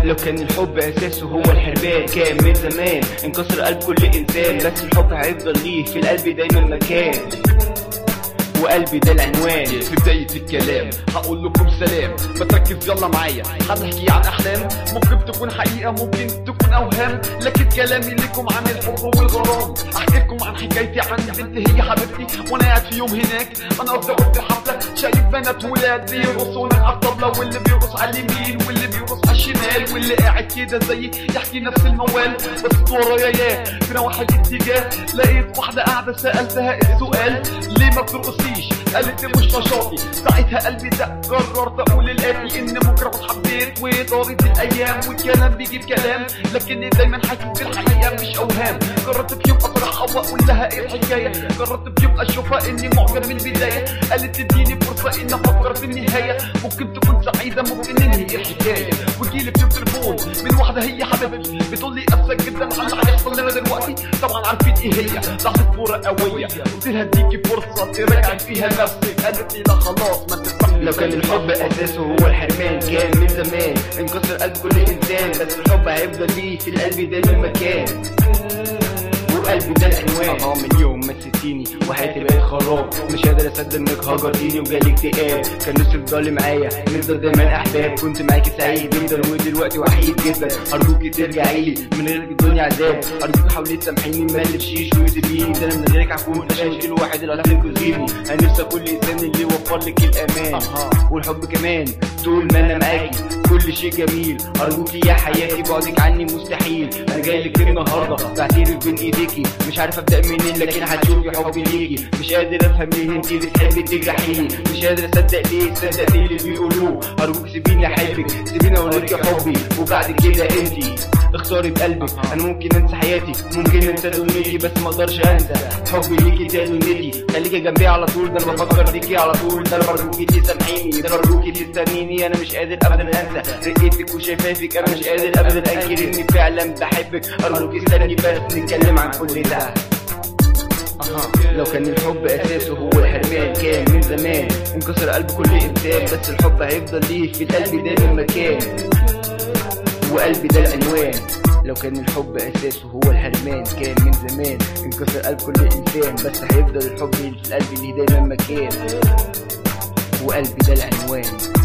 لو كان الحب اساسه هو الحرمان كان من زمان انكسر قلب كل انسان بس الحب هيفضل ليه في القلب دايما مكان وقلبي ده العنوان في بداية الكلام هقول لكم سلام بتركز يلا معايا هنحكي عن احلام ممكن تكون حقيقة ممكن تكون اوهام لكن كلامي لكم عن الحب والغرام احكي لكم عن حكايتي عن بنت هي حبيبتي وانا قاعد في يوم هناك انا قصدي قلت الحفلة شايف بنات ولاد بيرقصوا هناك على الطبلة واللي بيرقص على اليمين واللي بيرقص على الشمال واللي قاعد كده زيي يحكي نفس الموال بس ورايا يا فينا واحد اتجاه لقيت واحدة قاعدة سألتها السؤال ليه ما بترقصيش قالت لي مش نشاطي ساعتها قلبي ده قررت اقول الاتي ان بكره حبيت ودارت الايام والكلام بيجيب كلام لكني دايما حاسس بالحقيقه مش اوهام قررت في يوم اطرحها واقول لها ايه الحكايه قررت في يوم اشوفها اني معجب من البدايه قالت تديني فرصه ان افكر في النهايه ممكن تكون سعيده ممكن ننهي الحكايه وتجيلي في تليفون من واحده هي حبيبتي بتقول لي اسفه جدا على اللي هيحصل لنا دلوقتي طبعا عارفين ايه هي لحظه فوره قويه قلت لها اديكي فرصه تراجعي فيها نفسك قالت لي لا خلاص ما تستحمل لو كان الحب اساسه هو الحرمان كان من زمان انكسر قلب كل انسان بس الحب هيفضل ليه في القلب دايما مكان وقلبي ده العنوان اه من يوم ما سبتيني وحياتي بقت خراب مش قادر اصدق انك هجرتيني وجالي اكتئاب كان نفسي تفضلي معايا نفضل دايما احباب كنت معاكي سعيد جدا ودلوقتي وحيد جدا ارجوكي ترجعي لي من غيرك الدنيا عذاب ارجوكي حاولي تسامحيني ما نفسيش وتسيبيني ده انا من غيرك هكون مشاكل واحد اللي هتفلك وتغيبني انا نفسي كل انسان اللي يوفر لك الامان والحب كمان طول ما انا معاكي كل شيء جميل ارجوكي يا حياتي بعدك عني مستحيل انا جاي لك النهارده بعترف بين ايديكي مش عارف ابدا منين لكن هتشوفي حبي ليكي مش قادر افهم ليه انتي بتحبي تجرحيني مش قادر اصدق ليه صدقت اللي بيقولوه ارجوك سيبيني احبك سيبيني اوريكي حبي وبعد كده انتي اختاري بقلبك انا ممكن انسى حياتي ممكن انسى دنيتي بس ما اقدرش انسى حبي ليكي ده دنيتي خليكي جنبي على طول ده انا بفكر فيكي على طول ده انا برجوكي تسامحيني ده انا برجوكي تستنيني انا مش قادر ابدا انسى رقيتك وشفافك انا مش قادر ابدا انكر اني فعلا بحبك ارجوكي استني بس نتكلم عن كل ده أها. لو كان الحب اساسه هو الحرمان كان من زمان انكسر قلب كل انسان بس الحب هيفضل ليه في القلب دايما مكان وقلبي ده العنوان لو كان الحب اساسه هو الحرمان كان من زمان انكسر قلب كل انسان بس هيفضل الحب في القلب ليه دايما مكان وقلبي ده العنوان